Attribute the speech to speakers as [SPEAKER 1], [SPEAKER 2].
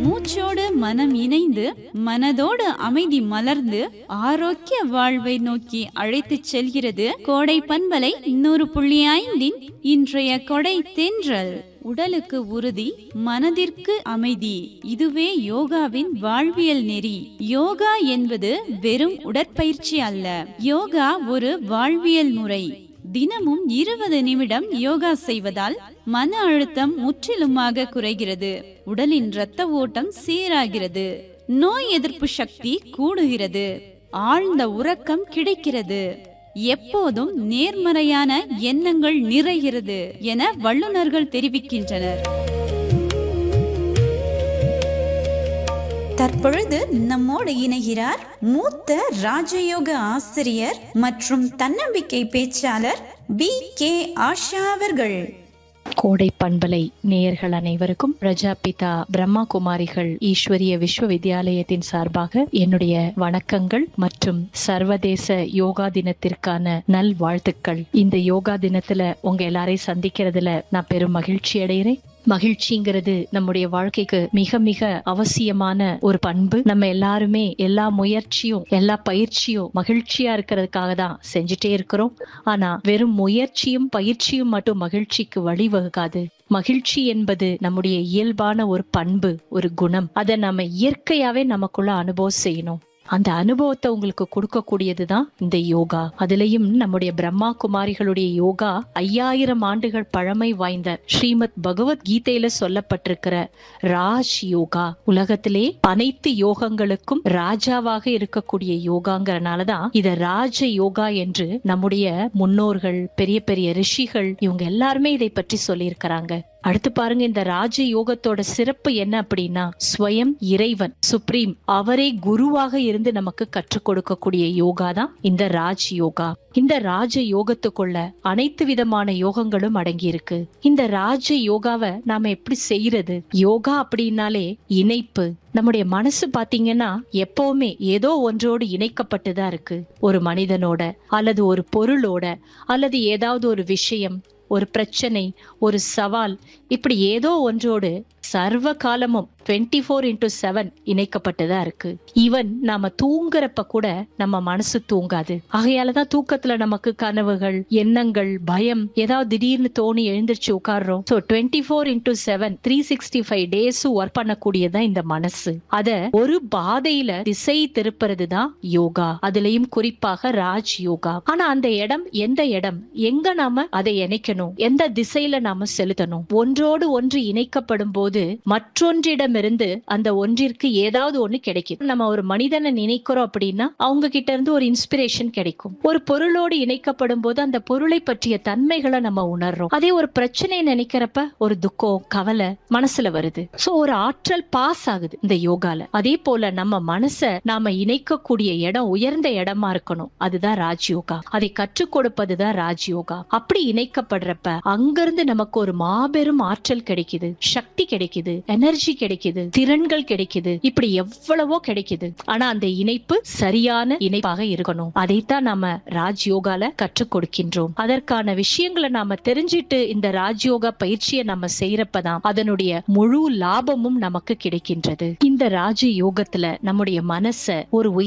[SPEAKER 1] மூச்சோடு மனம் இணைந்து மனதோடு அமைதி மலர்ந்து ஆரோக்கிய வாழ்வை நோக்கி அழைத்துச் செல்கிறது கோடை பண்பலை நூறு புள்ளி ஐந்தின் இன்றைய கொடை தென்றல் உடலுக்கு உறுதி மனதிற்கு அமைதி இதுவே யோகாவின் வாழ்வியல் நெறி யோகா என்பது வெறும் உடற்பயிற்சி அல்ல யோகா ஒரு வாழ்வியல் முறை தினமும் இருபது நிமிடம் யோகா செய்வதால் மன அழுத்தம் முற்றிலுமாக குறைகிறது உடலின் இரத்த ஓட்டம் சீராகிறது நோய் எதிர்ப்பு சக்தி கூடுகிறது ஆழ்ந்த உறக்கம் கிடைக்கிறது எப்போதும் நேர்மறையான எண்ணங்கள் நிறைகிறது என வல்லுநர்கள் தெரிவிக்கின்றனர் தற்பொழுது நம்மோடு இணைகிறார் மூத்த ராஜயோக ஆசிரியர் மற்றும் தன்னம்பிக்கை பேச்சாளர் பி கே ஆஷா அவர்கள்
[SPEAKER 2] கோடை பண்பலை நேயர்கள் அனைவருக்கும் பிரஜாபிதா பிரம்மா குமாரிகள் ஈஸ்வரிய விஸ்வவித்யாலயத்தின் சார்பாக என்னுடைய வணக்கங்கள் மற்றும் சர்வதேச யோகா தினத்திற்கான நல் வாழ்த்துக்கள் இந்த யோகா தினத்துல உங்க எல்லாரையும் சந்திக்கிறதுல நான் பெரும் மகிழ்ச்சி அடைகிறேன் மகிழ்ச்சிங்கிறது நம்முடைய வாழ்க்கைக்கு மிக மிக அவசியமான ஒரு பண்பு நம்ம எல்லாருமே எல்லா முயற்சியும் எல்லா பயிற்சியும் மகிழ்ச்சியா இருக்கிறதுக்காக தான் செஞ்சுட்டே இருக்கிறோம் ஆனா வெறும் முயற்சியும் பயிற்சியும் மட்டும் மகிழ்ச்சிக்கு வழிவகுக்காது மகிழ்ச்சி என்பது நம்முடைய இயல்பான ஒரு பண்பு ஒரு குணம் அதை நம்ம இயற்கையாவே நமக்குள்ள அனுபவம் செய்யணும் அந்த அனுபவத்தை உங்களுக்கு கொடுக்கக்கூடியதுதான் இந்த யோகா அதுலயும் நம்முடைய பிரம்மா குமாரிகளுடைய யோகா ஐயாயிரம் ஆண்டுகள் பழமை வாய்ந்த ஸ்ரீமத் பகவத் கீதையில சொல்லப்பட்டிருக்கிற ராஜ் யோகா உலகத்திலே அனைத்து யோகங்களுக்கும் ராஜாவாக இருக்கக்கூடிய யோகாங்கிறனாலதான் இத ராஜ யோகா என்று நம்முடைய முன்னோர்கள் பெரிய பெரிய ரிஷிகள் இவங்க எல்லாருமே இதை பற்றி சொல்லியிருக்கிறாங்க அடுத்து பாருங்க இந்த ராஜ யோகத்தோட சிறப்பு என்ன அப்படின்னா ஸ்வயம் இறைவன் சுப்ரீம் அவரே குருவாக இருந்து நமக்கு கற்றுக் கொடுக்கக்கூடிய யோகா தான் இந்த ராஜ் யோகா இந்த ராஜ யோகத்துக்குள்ள அனைத்து விதமான யோகங்களும் அடங்கி இருக்கு இந்த ராஜ யோகாவை நாம எப்படி செய்யறது யோகா அப்படின்னாலே இணைப்பு நம்முடைய மனசு பாத்தீங்கன்னா எப்பவுமே ஏதோ ஒன்றோடு இணைக்கப்பட்டுதான் இருக்கு ஒரு மனிதனோட அல்லது ஒரு பொருளோட அல்லது ஏதாவது ஒரு விஷயம் ஒரு பிரச்சனை ஒரு சவால் இப்படி ஏதோ ஒன்றோடு சர்வ காலமும் டுவெண்ட்டி ஃபோர் இன்டூ செவன் இணைக்கப்பட்டுதான் இருக்கு ஈவன் நாம தூங்குறப்ப கூட நம்ம மனசு தூங்காது ஆகையாலதான் தூக்கத்துல நமக்கு கனவுகள் எண்ணங்கள் பயம் ஏதாவது திடீர்னு தோணி எழுந்திருச்சு உட்கார்றோம் so twenty four into seven three sixty five டேஸும் ஒர்க் பண்ணக்கூடியதான் இந்த மனசு அத ஒரு பாதையில திசை திருப்புறது தான் யோகா அதுலயும் குறிப்பாக ராஜ் யோகா ஆனா அந்த இடம் எந்த இடம் எங்க நாம அதை இணைக்கணும் எந்த திசையில நாம செலுத்தணும் ஒன்றோடு ஒன்று இணைக்கப்படும் போது மற்றொன்றிடமிருந்து அந்த ஒன்றிற்கு ஏதாவது ஒண்ணு கிடைக்கும் நம்ம ஒரு மனிதனை நினைக்கிறோம் அப்படின்னா அவங்க கிட்ட இருந்து ஒரு இன்ஸ்பிரேஷன் கிடைக்கும் ஒரு பொருளோடு இணைக்கப்படும் போது அந்த பொருளை பற்றிய தன்மைகளை நம்ம உணர்றோம் அதே ஒரு பிரச்சனையை நினைக்கிறப்ப ஒரு துக்கம் கவலை மனசுல வருது சோ ஒரு ஆற்றல் பாஸ் ஆகுது இந்த யோகால அதே போல நம்ம மனச நாம இணைக்கக்கூடிய இடம் உயர்ந்த இடமா இருக்கணும் அதுதான் ராஜ்யோகா அதை கற்றுக் கொடுப்பதுதான் ராஜ்யோகா அப்படி இணைக்கப்படுறப்ப அங்கிருந்து நமக்கு ஒரு மாபெரும் ஆற்றல் கிடைக்குது சக்தி கிடைக்குது எனர்ஜி கிடைக்குது திறன்கள் கிடைக்குது இப்படி எவ்வளவோ கிடைக்குது ஆனா அந்த இணைப்பு சரியான இணைப்பாக இருக்கணும் அதைத்தான் நாம ராஜ்யோகால கற்றுக் கொடுக்கின்றோம் அதற்கான விஷயங்களை நாம தெரிஞ்சிட்டு இந்த ராஜ்யோகா பயிற்சியை நம்ம செய்யறப்பதான் அதனுடைய முழு லாபமும் நமக்கு கிடைக்கின்றது இந்த ராஜ யோகத்துல நம்முடைய மனச ஒரு உயர்